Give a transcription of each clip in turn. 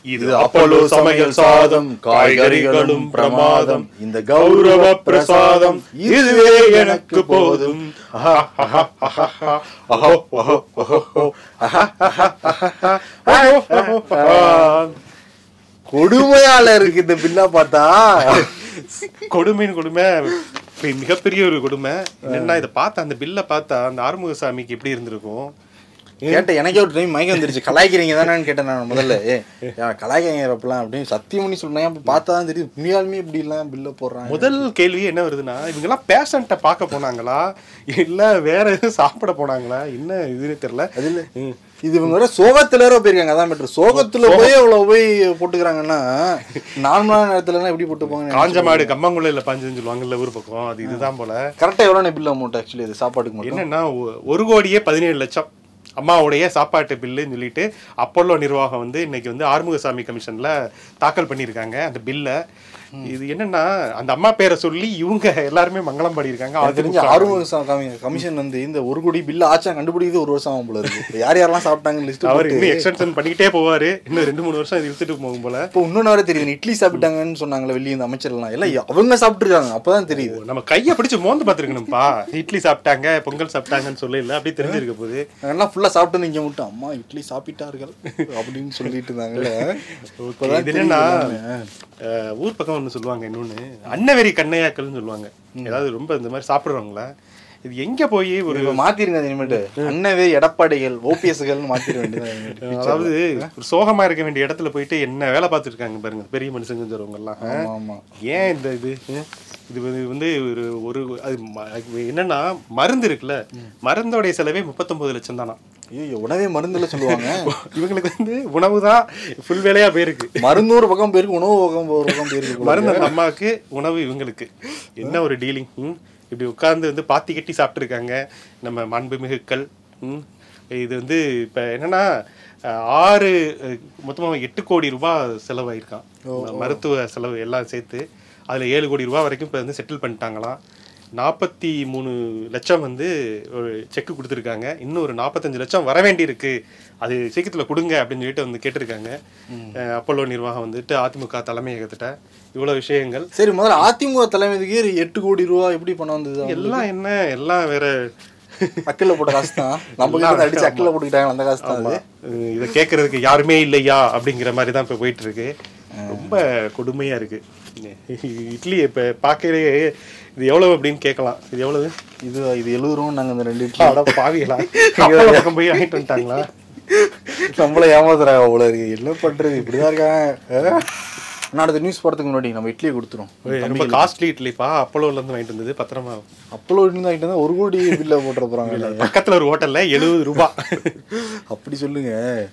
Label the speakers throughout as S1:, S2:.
S1: இது அப்பல்லோ சமையல் சாதம் காய்கறிகளும் பிரமாதம் இந்த கௌரவ பிரசாதம் இதுவே எனக்கு போதும் அஹா, அஹா, அஹா, அஹா, அஹோ, அஹோ, அஹோ, அஹோ, அஹா, அஹா, அஹா, அஹோ, அஹோ, அஹா.
S2: கொடுமையால இருக்கு இந்த பில்லா பார்த்தா
S1: கொடுமைன்னு கொடுமை இப்ப மிகப்பெரிய ஒரு கொடுமை என்னன்னா இதை பார்த்தா அந்த பில்லை பார்த்தா அந்த ஆறுமுகசாமிக்கு எப்படி இருந்திருக்கும்
S2: கேட்ட எனக்கே ஒரு டைம் மயக்கம் வந்துருச்சு கலாய்க்கிறீங்க தானேன்னு கேட்டேன் நான் முதல்ல ஏ ஏன் கலாய்க்கிறப்பலாம் அப்படின்னு சத்தியம் பண்ணி சொன்னேன் அப்ப பார்த்தா தான் தெரியும் உண்மையாலுமே இப்படி எல்லாம் பில்ல போடுறாங்க
S1: முதல் கேள்வி என்ன வருதுன்னா இவங்க எல்லாம் பேஷண்ட்டை பார்க்க போனாங்களா இல்ல வேற எதுவும் சாப்பிட போனாங்களா என்ன இதுன்னு தெரியல
S2: அதுல இது இவங்க வேற சோகத்துல வேற போயிருக்காங்க அதான் பெட்ரு சோகத்துல போய் அவ்வளவு போய் போட்டுக்கிறாங்கன்னா நார்மலான நேரத்துல எப்படி போட்டு போங்க
S1: காஞ்ச மாடு கம்மங்குள்ளையில பாஞ்சுன்னு சொல்லுவாங்கல்ல ஊர் பக்கம் அது இதுதான் போல
S2: கரெக்டா எவ்வளவு பில் அமௌண்ட் ஆக்சுவலி இது சாப்பாட்டுக்கு மட்டும்
S1: என்னன்னா ஒ- ஒரு கோடியே பதினேழு லட்சம் அம்மாவுடைய சாப்பாட்டு பில்லுன்னு சொல்லிட்டு அப்போலோ நிர்வாகம் வந்து இன்னைக்கு வந்து ஆறுமுகசாமி கமிஷன்ல தாக்கல் பண்ணியிருக்காங்க அந்த பில்லை இது என்னன்னா அந்த அம்மா பேரை சொல்லி இவங்க எல்லாருமே மங்களம் பாடியிருக்காங்க
S2: எனக்கு தெரிஞ்சு
S1: அதிமுக
S2: ஆறுமுக கமிஷன் வந்து இந்த ஒரு கோடி பில் ஆச்சா கண்டுபிடிக்கிறது ஒரு வருஷம் ஆகும் போல இருக்கு யார் யாரெல்லாம் சாப்பிட்டாங்க லிஸ்ட்
S1: அவர் இன்னும் எக்ஸ்டென்ஷன் பண்ணிக்கிட்டே போவாரு இன்னும் ரெண்டு மூணு வருஷம் இது இழுத்துட்டு போகும் போல
S2: இப்போ இன்னொன்று வரை தெரியுது இட்லி சாப்பிட்டாங்கன்னு சொன்னாங்களே வெளியே இந்த அமைச்சர்லாம் எல்லாம் அவங்க சாப்பிட்டுருக்காங்க அப்பதான் தெரியுது
S1: நம்ம கையை பிடிச்சு மோந்து பார்த்துருக்கணும்ப்பா இட்லி சாப்பிட்டாங்க பொங்கல் சாப்பிட்டாங்கன்னு சொல்லல அப்படியே தெரிஞ்சிருக்க போகுது
S2: எல்லாம் ஃபுல்லா சாப்பிட்டு இங்க மட்டும் அம்மா இட்லி சாப்பிட்டார்கள் அப்படின்னு சொல்லிட்டு இருந்தாங்கல்ல இப்பதான்
S1: இது என்னன்னா
S2: தெரியுது எல்லாமே.
S1: அஹ், ஊர் பக்கம் ஒன்று சொல்லுவாங்க இன்னொன்னு அன்னவெறி கண்ணையாக்கள்னு சொல்லுவாங்க ஏதாவது ரொம்ப இந்த மாதிரி சாப்பிடுறவங்கள இது எங்க போய் ஒரு
S2: இப்ப மாத்திருங்க அது இனிமேட்டு அண்ணவே எடப்பாடிகள் ஓபிஎஸ்கள்னு மாத்திர வேண்டியதான் இனிமேட்டு.
S1: அதாவது ஒரு சோகமா இருக்க வேண்டிய இடத்துல போயிட்டு என்ன வேலை பார்த்துட்டு இருக்காங்க பாருங்க பெரிய மனுஷங்க சொல்றவங்க எல்லாம்
S2: ஆமா ஆமா
S1: ஏன் இந்த இது அஹ், இது வந்து வந்து ஒரு ஒரு அது ம- என்னன்னா மருந்து இருக்குல்ல மருந்தோடைய செலவே முப்பத்தொன்பது லட்சம் தானா
S2: ஐயோ உணவே மருந்துல சொல்லுவாங்க
S1: இவங்களுக்கு வந்து உணவு தான் ஃபுல் வேலையா போயிருக்கு
S2: மருந்து ஒரு பக்கம் போயிருக்கு உணவு பக்கம் ஒரு பக்கம் போயிருக்கு
S1: மருந்து அந்த அம்மாவுக்கு உணவு இவங்களுக்கு என்ன ஒரு டீலிங் இப்படி உட்கார்ந்து வந்து பாத்தி கட்டி சாப்பிட்டுருக்காங்க நம்ம மாண்புமிகுக்கள் ம். இது வந்து இப்போ என்னன்னா அஹ், ஆறு அஹ், மொத்தமா எட்டு கோடி ரூபாய் செலவாயிருக்கான் மருத்துவ செலவு எல்லாம் சேர்த்து அதுல ஏழு கோடி ரூபாய் வரைக்கும் இப்போ வந்து செட்டில் பண்ணிட்டாங்களாம் நாற்பத்தி மூணு லட்சம் வந்து ஒரு செக் கொடுத்துருக்காங்க இன்னும் ஒரு நாற்பத்தஞ்சு லட்சம் வர வேண்டியிருக்கு அது சீக்கிரத்தில் கொடுங்க அப்படின்னு சொல்லிட்டு வந்து கேட்டிருக்காங்க அஹ் அப்பல்லோ நிர்வாகம் வந்துட்டு அதிமுக தலைமையகத்திட்ட இவ்வளோ விஷயங்கள்
S2: சரி முதல்ல அதிமுக தலைமைக்கு எட்டு கோடி ரூபா எப்படி பணம் வந்தது
S1: எல்லாம் என்ன எல்லாம் வேற
S2: அக்கில போட்ட காசு தான் நம்ம கிட்ட இருந்து அடிச்சு அக்கில போட்டுக்கிட்டாங்க அந்த காசு தான் அது
S1: அஹ் இதை கேட்கறதுக்கு யாருமே இல்லையா அப்படிங்கிற மாதிரி தான் இப்போ போயிட்டு இருக்கு ரொம்ப கொடுமையா இருக்கு இட்லி இப்போ பார்க்கறே இது எவ்வளவு அப்படின்னு கேட்கலாம் இது எவ்வளவு
S2: இது இது எழுபது ரூபா நாங்க இந்த ரெண்டு இட்லி
S1: அட பாவிகளா அப்பா பக்கம் போய் வாங்கிட்டு வந்துட்டாங்களா
S2: நம்மள ஏமாத்துறாங்க அவ்வளோ இருக்கு என்ன பண்றது இப்படிதான் இருக்காங்க ஆ? நான் அடுத்த நியூஸ் போறதுக்கு முன்னாடி நம்ம இட்லியை கொடுத்துரும்
S1: ரொம்ப காஸ்ட்லி இட்லிப்பா அப்போலோல இருந்து வாங்கிட்டு வந்தது பத்திரமா
S2: அப்பளோ இட்லி தான் இருந்தா ஒரு கோடி பில்ல போட்டுற போறாங்க
S1: பக்கத்துல ஒரு ஹோட்டல்ல எழுபது ரூபாய்
S2: அப்படி சொல்லுங்க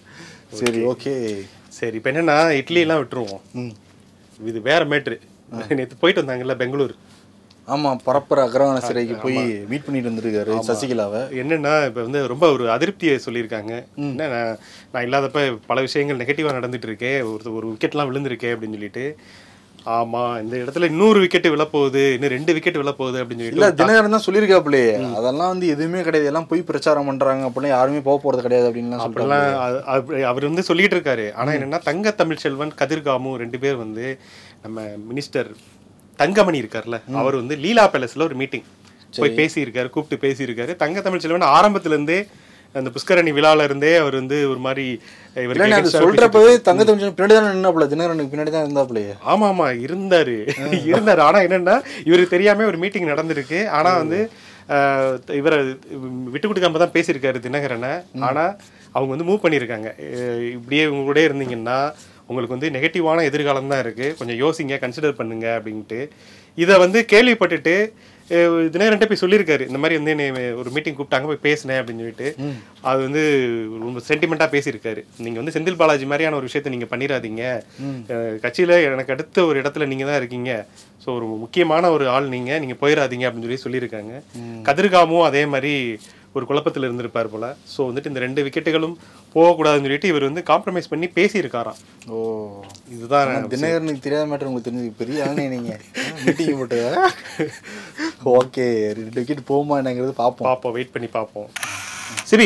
S2: சரி ஓகே
S1: சரி இப்போ என்னன்னா இட்லி எல்லாம் விட்டுருவோம்
S2: ம்
S1: இது வேற மேட்ரு நேத்து போயிட்டு வந்தாங்கல்ல பெங்களூர்
S2: ஆமா பரப்பர அக்ரவான சிறைக்கு போய் மீட் பண்ணிட்டு வந்திருக்காரு சசிகலாவை
S1: என்னன்னா இப்ப வந்து ரொம்ப ஒரு அதிருப்தியை சொல்லியிருக்காங்க என்ன நான் நான் இல்லாதப்ப பல விஷயங்கள் நெகட்டிவா நடந்துட்டு இருக்கே ஒரு ஒரு விக்கெட்லாம் விழுந்திருக்கே அப்படின்னு சொல்லிட்டு ஆமா இந்த இடத்துல இன்னொரு விக்கெட் விழப்போகுது இன்னும் ரெண்டு விக்கெட் விழப்போகுது அப்படின்னு
S2: இல்ல
S1: சொல்லிட்டு
S2: தினகரன் தான் சொல்லியிருக்காப்லே அதெல்லாம் வந்து எதுவுமே கிடையாது எல்லாம் போய் பிரச்சாரம் பண்றாங்க அப்படிலாம் யாருமே போக போறது கிடையாது அப்படின்லாம் சொல்றாங்க
S1: அப்படிலாம் அது- அது- அவர் வந்து சொல்லிட்டு இருக்காரு ஆனா என்னன்னா தங்க தமிழ்ச்செல்வன் கதிர்காமு ரெண்டு பேர் வந்து நம்ம மினிஸ்டர் தங்கமணி இருக்கார்ல அவர் வந்து லீலா பேலஸ்ல ஒரு மீட்டிங் போய் பேசியிருக்காரு கூப்பிட்டு பேசியிருக்காரு தங்க தமிழ்ச்செல்வன் ஆரம்பத்துல இருந்தே அந்த புஷ்கரணி விழால இருந்தே அவர் வந்து ஒரு மாதிரி இவருக்கு
S2: இல்ல அது
S1: against ஆ
S2: சொல்றப்பவே தங்க தமிழ் பின்னாடி தான் நின்னாப்ல தினகரனுக்கு பின்னாடி தான் இருந்தாப்லே
S1: ஆமா ஆமா இருந்தாரு இருந்தாரு ஆனா என்னன்னா இவருக்கு தெரியாம ஒரு மீட்டிங் நடந்திருக்கு ஆனா வந்து ஆஹ், இவரை விட்டு கொடுக்காம தான் பேசியிருக்காரு தினகரனை ஆனா அவங்க வந்து மூவ் பண்ணியிருக்காங்க அஹ், இப்படியே இவங்க கூட இருந்தீங்கன்னா உங்களுக்கு வந்து நெகட்டிவான எதிர்காலம் தான் இருக்கு கொஞ்சம் யோசிங்க கன்சிடர் பண்ணுங்க அப்படின்ட்டு இதை வந்து கேள்விப்பட்டுட்டு அஹ், தினகரன்ட்ட போய் சொல்லியிருக்காரு இந்த மாதிரி வந்து என்னை ஒரு மீட்டிங் கூப்பிட்டாங்க போய் பேசினேன் அப்படின்னு சொல்லிட்டு அது வந்து ரொம்ப சென்டிமெண்ட்டாக பேசியிருக்காரு நீங்க வந்து செந்தில் பாலாஜி மாதிரியான ஒரு விஷயத்தை நீங்க பண்ணிடாதீங்க அஹ், கட்சியில எனக்கு அடுத்த ஒரு இடத்துல நீங்க தான் இருக்கீங்க ஸோ ஒரு முக்கியமான ஒரு ஆள் நீங்க நீங்க போயிடாதீங்க அப்படின்னு சொல்லி சொல்லியிருக்காங்க கதிர்காமும் அதே மாதிரி ஒரு குழப்பத்தில் இருந்திருப்பார் போல ஸோ வந்துட்டு இந்த ரெண்டு விக்கெட்டுகளும் போகக்கூடாதுன்னு சொல்லிட்டு இவர் வந்து காம்ப்ரமைஸ் பண்ணி பேசியிருக்காராம்
S2: ஓ
S1: இதுதான்
S2: ஆனா தினகரனுக்கு தெரியாத மேட்டர் உங்களுக்கு தெரிஞ்சது பெரிய ஆளுநே நீங்க மீட்டிங் போட்டு ஓகே ரெண்டு விக்கெட் போகுமா என்னங்கிறது பார்ப்போம்
S1: பார்ப்போம் வெயிட் பண்ணி பார்ப்போம் சரி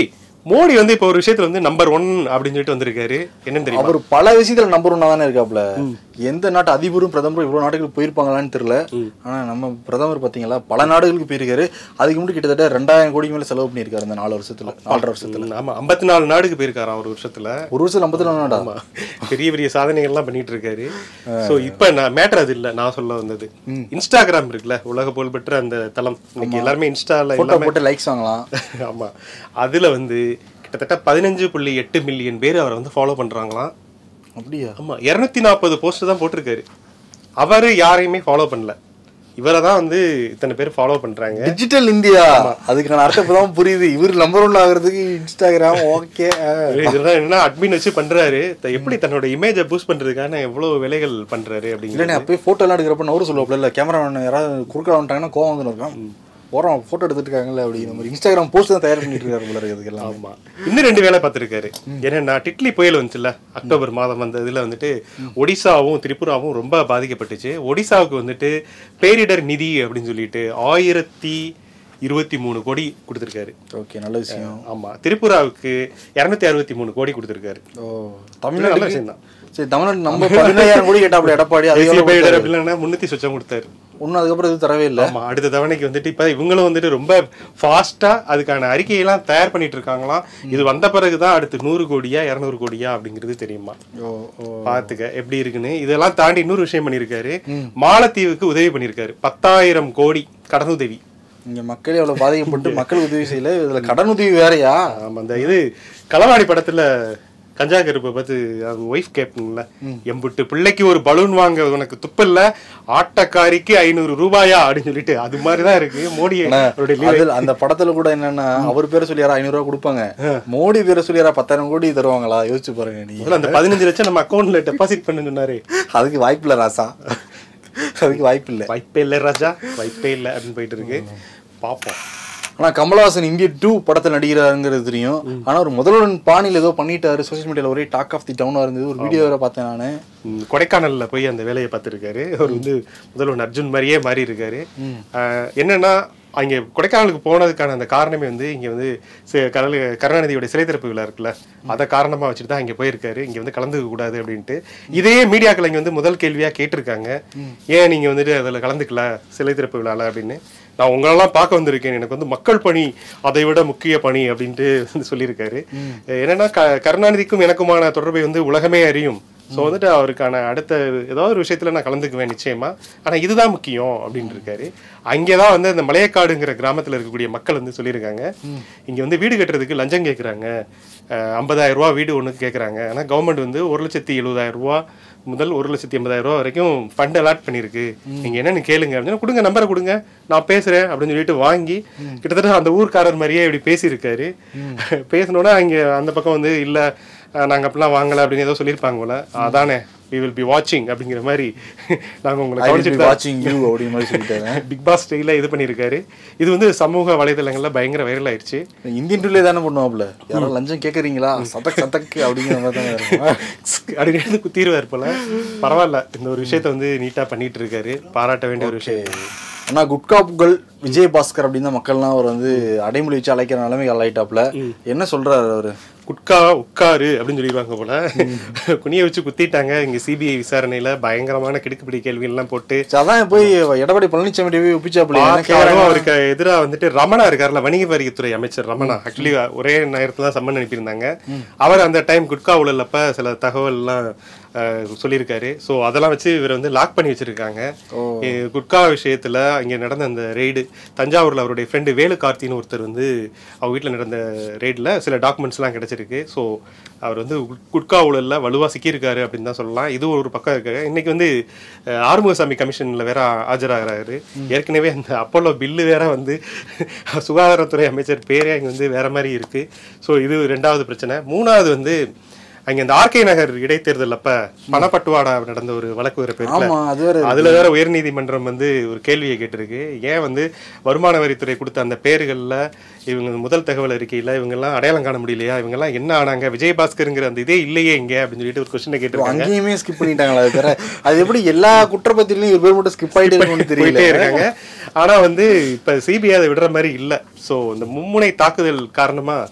S1: மோடி வந்து இப்போ ஒரு விஷயத்துல வந்து நம்பர் ஒன் அப்படின்னு சொல்லிட்டு வந்திருக்காரு என்னன்னு தெரியுமா
S2: அவர் பல விஷயத்துல நம்பர் ஒன்னா தானே இருக்காப்ல எந்த நாட்டு அதிபரும் பிரதமரும் இவ்வளவு நாடுகளுக்கு போயிருப்பாங்களான்னு தெரியல ஆனா நம்ம பிரதமர் பாத்தீங்களா பல நாடுகளுக்கு போயிருக்காரு அதுக்கு முன்னாடி கிட்டத்தட்ட ரெண்டாயிரம் கோடிக்கு மேல செலவு பண்ணியிருக்காரு இந்த நாலு வருஷத்துல நாலரை வருஷத்துல
S1: ஆமா ஐம்பத்தி நாலு நாடுக்கு போயிருக்காராம் ஒரு வருஷத்துல
S2: ஒரு வருஷம் ஐம்பத்தி நாலு நாடா
S1: ஆமா பெரிய பெரிய சாதனைகள்லாம் பண்ணிட்டு இருக்காரு சோ இப்ப நான் மேட்டர் அது இல்ல நான் சொல்ல வந்தது இன்ஸ்டாகிராம் இருக்குல்ல உலக புகழ்பெற்ற அந்த தளம் இன்னைக்கு எல்லாருமே இன்ஸ்டால
S2: போட்டோ போட்டு லைக்ஸ் வாங்கலாம்
S1: ஆமா அதுல வந்து கிட்டத்தட்ட பதினஞ்சு புள்ளி எட்டு மில்லியன் பேர் அவரை வந்து ஃபாலோ பண்றாங்களாம்
S2: அப்படியா
S1: ஆமா இருநூத்தி நாற்பது போஸ்ட் தான் போட்டிருக்காரு அவரு யாரையுமே ஃபாலோ பண்ணல இவரை தான் வந்து இத்தனை பேர் ஃபாலோ பண்றாங்க
S2: டிஜிட்டல் இந்தியா அதுக்கான அர்த்தம் இப்பதான் புரியுது இவர் நம்பர் ஒன் ஆகுறதுக்கு இன்ஸ்டாகிராம் ஓகே
S1: இதெல்லாம் என்ன அட்மின் வச்சு பண்றாரு த- எப்படி தன்னோட இமேஜை பூஸ்ட் பண்றதுக்கான எவ்வளவு வேலைகள் பண்றாரு அப்படிங்கிறது
S2: இல்லைண்ணே அப்பயே போட்டோ எல்லாம் எடுக்கிறப்ப நவரு சொல்லுவாப்ல இல்ல கேமரா யாராவது குறுக்க வந்துட்டாங்கன்னா கோவம் வந்து இருக்கான் போறோம் போட்டோ எடுத்துட்டு இருக்காங்கல்ல அப்படிங்கிற மாதிரி இன்ஸ்டாகிராம் போஸ்ட் தான் தயார் பண்ணிட்டு இருக்காரு போல இருக்கு இதுக்கெல்லாம்
S1: ஆமா இன்னும் ரெண்டு வேலை பார்த்திருக்காரு என்னன்னா டிட்லி புயல் வந்துச்சுல்ல அக்டோபர் மாதம் வந்த இதுல வந்துட்டு ஒடிசாவும் திரிபுராவும் ரொம்ப பாதிக்கப்பட்டுச்சு ஒடிசாவுக்கு வந்துட்டு பேரிடர் நிதி அப்படின்னு சொல்லிட்டு ஆயிரத்தி இருபத்தி மூணு கோடி கொடுத்திருக்காரு
S2: ஓகே நல்ல விஷயம்
S1: ஆமா திரிபுராவுக்கு இருநூத்தி அறுபத்தி மூணு கோடி கொடுத்திருக்காரு
S2: ஓ
S1: நல்ல
S2: தமிழ்நாடு
S1: விஷயம் தான்
S2: சரி தமிழ்நாடு நம்ம பதினாயிரம் கோடி கேட்டாப்ல எடப்பாடி அது
S1: தேசிய பேரிடர் அப்படின்னா முன்னூத்தி சொச்சம் கொடுத்தாரு
S2: ஒன்னும் அதுக்கப்புறம் இது தரவே இல்ல
S1: ஆமா அடுத்த தவணைக்கு வந்துட்டு இப்ப இவங்களும் வந்துட்டு ரொம்ப ஃபாஸ்டா அதுக்கான அறிக்கையெல்லாம் தயார் பண்ணிட்டு இருக்காங்களாம் இது வந்த பிறகுதான் அடுத்து நூறு கோடியா இருநூறு கோடியா அப்படிங்கிறது தெரியுமா
S2: ஓ ஓ
S1: பாத்துக்க எப்படி இருக்குன்னு இதெல்லாம் தாண்டி இன்னொரு விஷயம் பண்ணியிருக்காரு மாலத்தீவுக்கு உதவி பண்ணியிருக்காரு பத்தாயிரம் கோடி கடனுதவி
S2: இங்க மக்களே அவ்வளவு பாதிக்கப்பட்டு மக்கள் உதவி செய்யல இதுல கடன் உதவி வேறயா
S1: ஆமா அந்த இது களவாடி படத்துல கஞ்சா கருப்பை பார்த்து அவங்க ஒய்ஃப் கேட்பீங்கள எம்புட்டு பிள்ளைக்கு ஒரு பலூன் வாங்க உனக்கு துப்பில்ல ஆட்டக்காரிக்கு ஐநூறு ரூபாயா அப்படின்னு சொல்லிட்டு அது மாதிரிதான் இருக்கு மோடி அவருடைய leader.
S2: அதுல அந்த படத்துல கூட என்னன்னா அவர் பேரை சொல்லி யாரா ஐநூறு ரூபா கொடுப்பாங்க மோடி பேரை சொல்லி யாரா பத்தாயிரம் கோடி தருவாங்களா யோசிச்சு பாருங்க நீ
S1: முதல்ல அந்த பதினஞ்சு லட்சம் நம்ம அக்கௌண்ட்ல டெபாசிட் பண்ண சொன்னாரு
S2: அதுக்கு வாய்ப்பு இல்ல ராசா அதுக்கு வாய்ப்பு இல்ல
S1: வாய்ப்பே இல்லை ராஜா வாய்ப்பே இல்லை அப்படின்னு போயிட்டு இருக்கு பார்ப்போம்
S2: ஆனா கமலஹாசன் இந்திய டூ படத்துல நடிக்கிறாருங்கிறது தெரியும் ஆனா ஒரு முதல்வன் பாணியில் ஏதோ பண்ணிட்டாரு சோஷியல் மீடியால ஒரே டாக் ஆஃப் தி டவுனா இருந்தது ஒரு வீடியோ வேற பார்த்தேன் நானு
S1: ம், கொடைக்கானல்ல போய் அந்த வேலையை பார்த்துருக்காரு அவர் வந்து முதல்வன் அர்ஜுன் மாதிரியே மாறி இருக்காரு ஆஹ், என்னன்னா அங்கே கொடைக்கானலுக்கு போனதுக்கான அந்த காரணமே வந்து இங்க வந்து சி- கருணா கருணாநிதியோட சிலை திறப்பு விழா இருக்குல்ல அதை காரணமா வச்சுட்டு தான் இங்க போயிருக்காரு இங்க வந்து கலந்துக்க கூடாது அப்படின்ட்டு இதே மீடியாக்கள் இங்க வந்து முதல் கேள்வியா கேட்டிருக்காங்க ஏன் நீங்க வந்துட்டு அதுல கலந்துக்கல சிலை திறப்பு விழால அப்படின்னு நான் உங்களெல்லாம் பார்க்க வந்திருக்கேன் எனக்கு வந்து மக்கள் பணி அதை விட முக்கிய பணி அப்படின்ட்டு வந்து சொல்லியிருக்காரு என்னன்னா க கருணாநிதிக்கும் எனக்குமான தொடர்பை வந்து உலகமே அறியும் ஸோ வந்துட்டு அவருக்கான அடுத்த ஏதாவது ஒரு விஷயத்துல நான் கலந்துக்குவேன் நிச்சயமா ஆனா இதுதான் முக்கியம் அப்படின்னு இருக்காரு அங்கேதான் வந்து அந்த மலையக்காடுங்கிற கிராமத்துல இருக்கக்கூடிய மக்கள் வந்து சொல்லியிருக்காங்க இங்க வந்து வீடு கட்டுறதுக்கு லஞ்சம் கேட்குறாங்க ஐம்பதாயிரம் ரூபா வீடு ஒண்ணுக்கு கேட்குறாங்க ஆனா கவர்மெண்ட் வந்து ஒரு லட்சத்தி எழுபதாயிரம் ரூபா முதல் ஒரு லட்சத்தி எண்பதாயிரம் ரூபா வரைக்கும் ஃபண்ட் அலாட் பண்ணியிருக்கு நீங்க என்னன்னு கேளுங்க அப்படின்னு கொடுங்க நம்பரை கொடுங்க நான் பேசுறேன் அப்படின்னு சொல்லிட்டு வாங்கி கிட்டத்தட்ட அந்த ஊர்க்காரர் மாதிரியே இப்படி பேசியிருக்காரு பேசினோன்னா அங்க அந்த பக்கம் வந்து இல்ல அஹ், நாங்க அப்படிலாம் வாங்கல அப்படின்னு ஏதோ சொல்லியிருப்பாங்க போல அதானே வி வில் பி வாட்சிங் அப்படிங்கிற மாதிரி நாங்க உங்களை
S2: ஐ வில்
S1: கவனிச்சுட்டு தான்
S2: வாட்சிங் யூ அப்படி மாதிரி சொல்லிட்டாரு
S1: பிக் பாஸ் ஸ்டைல இது பண்ணியிருக்காரு இது வந்து சமூக வலைதளங்கள்ல பயங்கர வைரல் ஆயிடுச்சு
S2: இந்தியன் டூலே தானே பண்ணுவாப்ல யாரோ லஞ்சம் கேக்குறீங்களா சதக் சதக் அப்படிங்கிற மாதிரி தானே இருக்கும்.
S1: அப்படின்னு குத்திடுவார் போல பரவாயில்ல இந்த ஒரு விஷயத்த வந்து நீட்டா பண்ணிட்டு இருக்காரு பாராட்ட வேண்டிய ஒரு விஷயம்
S2: ஆனா குட்கா புகழ் விஜய் பாஸ்கர் அப்படின்னு தான் மக்கள்லாம் அவர் வந்து அடைமொழி வச்சு அழைக்கிற நிலைமை ஆளாயிட்டாப்ல என்ன சொல்றாரு அவரு
S1: குட்கா உட்காரு அப்படின்னு சொல்லிடுவாங்க போல குனிய வச்சு குத்திட்டாங்க இங்க சிபிஐ விசாரணையில பயங்கரமான கிடுக்குப்பிடி கேள்வி எல்லாம் போட்டு
S2: சரி, அதான் போய் எடப்பாடி பழனிசாமி போய் ஒப்பிச்சாப்ல என்ன
S1: பார்த்தாலும்
S2: கேக்குறாங்க?
S1: அவருக்கு எதிராக வந்துட்டு ரமணா இருக்காருல்ல வணிக வரித்துறை அமைச்சர் ரமணா ஆக்சுவலி ஒரே நேரத்துல தான் சம்மன் அனுப்பியிருந்தாங்க அவர் அந்த டைம் குட்கா ஊழலப்ப சில தகவல் எல்லாம் அஹ், சொல்லியிருக்காரு ஸோ அதெல்லாம் வச்சு இவர் வந்து லாக் பண்ணி வச்சிருக்காங்க இ- குட்கா விஷயத்துல இங்க நடந்த அந்த ரெய்டு தஞ்சாவூர்ல அவருடைய ஃப்ரெண்டு வேலு கார்த்தின்னு ஒருத்தர் வந்து அவங்க வீட்டில் நடந்த ரெய்டில் சில டாக்குமெண்ட்ஸ்லாம் கிடைச்சிருக்கு ஸோ அவர் வந்து குட்- குட்கா ஊழல்ல வலுவா சிக்கியிருக்காரு அப்படின்னு தான் சொல்லலாம் இது ஒரு பக்கம் இருக்காங்க இன்னைக்கு வந்து அஹ், ஆறுமுகசாமி கமிஷன்ல வேற ஆஜராகிறாரு ஏற்கனவே அந்த அப்போலோ பில்லு வேற வந்து சுகாதாரத்துறை அமைச்சர் பேரே அங்க வந்து வேற மாதிரி இருக்கு ஸோ இது ரெண்டாவது பிரச்சனை மூணாவது வந்து அங்க இந்த ஆர்கே நகர் இடைத்தேர்தல் அப்ப பணப்பட்டுவாடா நடந்த ஒரு வழக்கு வேற பேர்ல
S2: ஆமா அது வேற
S1: அதுல வேற உயர்நீதிமன்றம் வந்து ஒரு கேள்வியை கேட்டிருக்கு ஏன் வந்து வருமான வரித்துறை கொடுத்த அந்த பேர்கள்ல இவங்க முதல் தகவல் அறிக்கையில இவங்க எல்லாம் அடையாளம் காண முடியலையா இவங்க எல்லாம் என்ன ஆனாங்க விஜயபாஸ்கருங்கிற அந்த இதே இல்லையே இங்க அப்படின்னு சொல்லிட்டு ஒரு கொஸ்டினை கேட்டிருக்காங்க
S2: அங்கேயுமே ஸ்கிப் பண்ணிட்டாங்களா அது வேற அது எப்படி எல்லா குற்றப்பத்திலையும் இவர் பேர் மட்டும் ஸ்கிப் ஆயிட்டே இருக்கும்னு தெரியல
S1: போயிட்டே இருக்காங்க ஆனா வந்து இப்ப சிபிஐ அதை விடுற மாதிரி இல்ல சோ இந்த மும்முனை தாக்குதல் காரணமா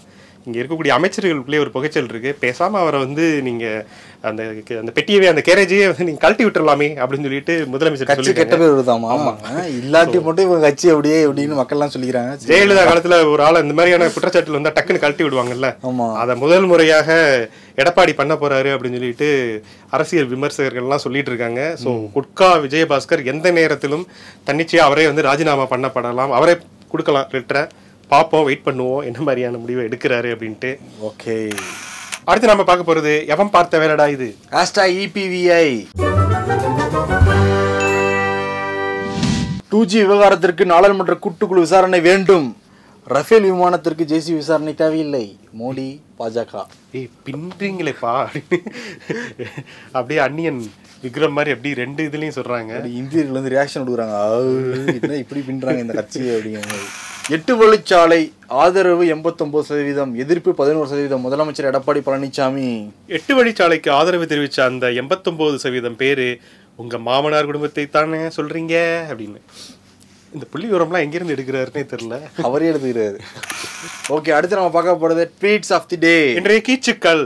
S1: இங்க இருக்கக்கூடிய அமைச்சர்களுக்குள்ளே ஒரு புகைச்சல் இருக்கு பேசாம அவரை வந்து நீங்க அந்த அந்த பெட்டியவே அந்த கேரேஜையே வந்து நீங்க கழட்டி விட்டுறலாமே அப்படின்னு சொல்லிட்டு முதலமைச்சர்
S2: கட்சி
S1: சொல்லிருக்காங்க
S2: கெட்ட பேர் வருதாமா ஆ, இல்லாட்டி மட்டும் இவங்க கட்சி அப்படியே அப்படின்னு மக்கள்லாம் சொல்லிக்கிறாங்க சரி.
S1: ஜெயலலிதா காலத்துல ஒரு ஆள் இந்த மாதிரியான குற்றச்சாட்டுல வந்தா டக்குன்னு கழட்டி விடுவாங்கல்ல
S2: ஆமா
S1: அதை முதல் முறையாக எடப்பாடி பண்ண போறாரு அப்படின்னு சொல்லிட்டு அரசியல் விமர்சகர்கள்லாம் சொல்லிட்டு இருக்காங்க ஸோ குட்கா விஜயபாஸ்கர் எந்த நேரத்திலும் தன்னிச்சையா அவரே வந்து ராஜினாமா பண்ணப்படலாம் அவரே கொடுக்கலாம் லெட்டரை பார்ப்போம் வெயிட் பண்ணுவோம் என்ன மாதிரியான முடிவை எடுக்கிறாரு அப்படின்ட்டு
S2: ஓகே
S1: அடுத்து நம்ம பார்க்க போறது எவன் பார்த்த வேலைடா இது
S2: ஹேஷ்டாக் இபிவிஐ டூ ஜி விவகாரத்திற்கு நாடாளுமன்ற கூட்டுக்குழு விசாரணை வேண்டும் ரஃபேல் விமானத்திற்கு ஜேசி விசாரணை தேவையில்லை மோடி பாஜக
S1: ஏய் பின்றீங்களேப்பா அப்படின்னு அப்படியே அன்னியன் விக்ரம் மாதிரி அப்படி ரெண்டு இதுலயும் சொல்றாங்க
S2: அப்படி இந்தியர்கள் வந்து ரியாக்ஷன் கொடுக்குறாங்க "ஆவு, என்ன இப்படி பின்றாங்க இந்த கட்சி அப்படிங்கிற மாதிரி எட்டு வழிச்சாலை ஆதரவு எண்பத்தொன்பது சதவீதம் எதிர்ப்பு பதினோரு சதவீதம் முதலமைச்சர் எடப்பாடி பழனிசாமி
S1: எட்டு வழிச்சாலைக்கு ஆதரவு தெரிவிச்ச அந்த எண்பத்தொன்பது சதவீதம் பேரு உங்க மாமனார் குடும்பத்தை தானே சொல்றீங்க அப்படின்னு இந்த புள்ளி விவரம்லாம் எங்கிருந்து எடுக்கிறாருன்னே தெரியல
S2: அவரே எடுத்துக்கிறாரு ஓகே அடுத்து நம்ம பார்க்க போறது ட்வீட்ஸ் ஆஃப் தி டே
S1: இன்றைய கீச்சுக்கள்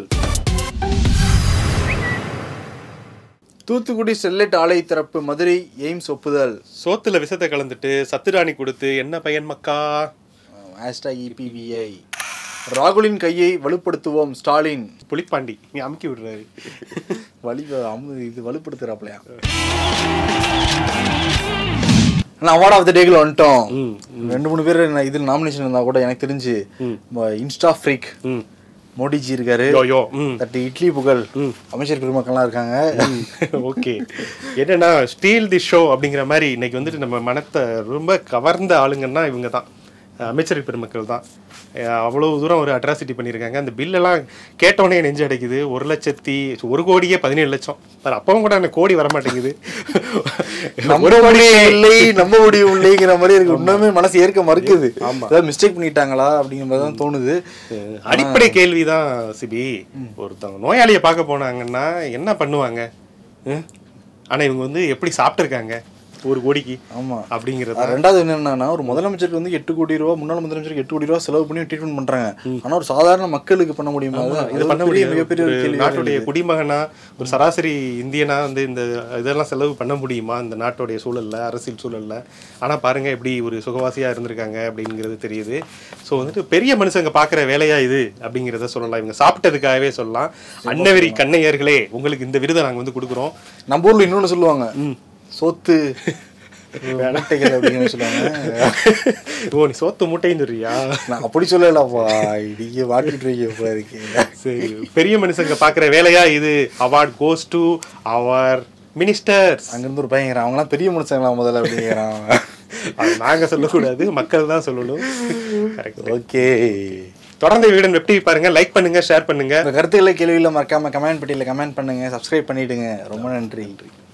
S2: தூத்துக்குடி ஸ்டெர்லைட் ஆலை திறப்பு மதுரை எய்ம்ஸ் ஒப்புதல்
S1: சோத்துல விஷத்தை கலந்துட்டு சத்துராணி கொடுத்து என்ன பையன் மக்கா
S2: ஹேஷ்டாக் இபிவிஐ ராகுலின் கையை வலுப்படுத்துவோம் ஸ்டாலின்
S1: புலிப்பாண்டி நீ அமுக்கி விடுறாரு
S2: வலி அமு இது வலுப்படுத்துறாப்லையா நான் அவார்ட் ஆஃப் த டேக்கில் வந்துட்டோம்
S1: ம்,
S2: ரெண்டு மூணு பேர் நான் இதில் நாமினேஷன் இருந்தா கூட எனக்கு தெரிஞ்சு இன்ஸ்டா ஃப்ரீக்
S1: ம்
S2: மோடிஜி இருக்காரு
S1: யோ யோ ம்
S2: தட்டு இட்லி புகழ் அமைச்சர் பெருமக்கள்லாம் இருக்காங்க
S1: ஓகே என்னன்னா ஸ்டீல் தி ஷோ அப்படிங்கிற மாதிரி இன்னைக்கு வந்துட்டு நம்ம மனத்தை ரொம்ப கவர்ந்த ஆளுங்கன்னா இவங்க தான் அமைச்சர் பெருமக்கள் தான் அஹ் அவ்வளவு தூரம் ஒரு அட்ராசிட்டி பண்ணியிருக்காங்க அந்த பில்லெல்லாம் கேட்டோடனே நெஞ்சு அடைக்குது ஒரு லட்சத்தி ஒரு கோடியே பதினேழு லட்சம் பாரு, அப்பவும் கூட எனக்கு கோடி வர மாட்டேங்குது
S2: நம்ம முடியும் இல்லை நம்ம முடியும் இல்லைங்கிற மாதிரி இருக்கு இன்னுமே மனசு ஏற்க மறுக்குது ஏதாவது மிஸ்டேக் பண்ணிட்டாங்களா அப்படிங்கிற மாதிரி தான் தோணுது
S1: அடிப்படை கேள்விதான் சிபி ஒருத்தவங்க நோயாளியை பார்க்க போனாங்கன்னா என்ன பண்ணுவாங்க ம்? ஆனா இவங்க வந்து எப்படி சாப்பிட்டுருக்காங்க ஒரு கோடிக்கு
S2: ஆமா
S1: அப்படிங்கிறது
S2: அது ரெண்டாவது என்னன்னா ஒரு முதலமைச்சருக்கு வந்து எட்டு கோடி ரூபா முன்னாள் முதலமைச்சருக்கு எட்டு கோடி ரூபா செலவு பண்ணி ட்ரீட்மெண்ட் பண்றாங்க ஆனா ஒரு சாதாரண மக்களுக்கு பண்ண முடியுமா அது?
S1: இது
S2: அது
S1: பண்ண
S2: பெரிய
S1: முடியும்
S2: மிகப்பெரிய ஒரு
S1: ஒரு
S2: கேள்வி
S1: நாட்டுடைய குடிமகனா ஒரு சராசரி இந்தியனா வந்து இந்த இதெல்லாம் செலவு பண்ண முடியுமா இந்த நாட்டுடைய சூழல்ல அரசியல் சூழல்ல ஆனா பாருங்க எப்படி ஒரு சுகவாசியா இருந்திருக்காங்க அப்படிங்கிறது தெரியுது ஸோ வந்துட்டு பெரிய மனுஷங்க பார்க்குற வேலையா இது அப்படிங்கிறத சொல்லலாம் இவங்க சாப்பிட்டதுக்காகவே சொல்லலாம் அன்னவெறி கண்ணையர்களே உங்களுக்கு இந்த விருதை நாங்க வந்து கொடுக்குறோம்
S2: நம்ம ஊர்ல இன்னொன்னு சொல்லுவாங்க சோத்து மூட்டைகள் அப்படிங்கிற சொல்லுவாங்க
S1: ஓ நீ சோத்து மூட்டைன்னு சொல்றியா
S2: நான் அப்படி சொல்லலப்பா நீங்க வாட்டிட்டு இருக்கீங்க போல இருக்கீங்க
S1: சரி பெரிய மனுஷங்க பார்க்குற வேலையா இது award goes to our ministers
S2: அங்கிருந்து ஒரு பையன் அவங்களாம் பெரிய மனுஷங்களா முதல்ல அப்படிங்கிறான்
S1: அது நாங்க சொல்லக்கூடாது மக்கள் தான் சொல்லணும் கரெக்ட்
S2: ஓகே
S1: தொடர்ந்து வீடன் வெப் டிவி பாருங்க லைக் பண்ணுங்க ஷேர் பண்ணுங்க
S2: உங்க கருத்துக்களை கேள்வியில மறக்காம கமெண்ட் பெட்டியில கமெண்ட் பண்ணுங்க சப்ஸ்கிரைப் பண்ணிடுங்க ரொம்ப நன்றி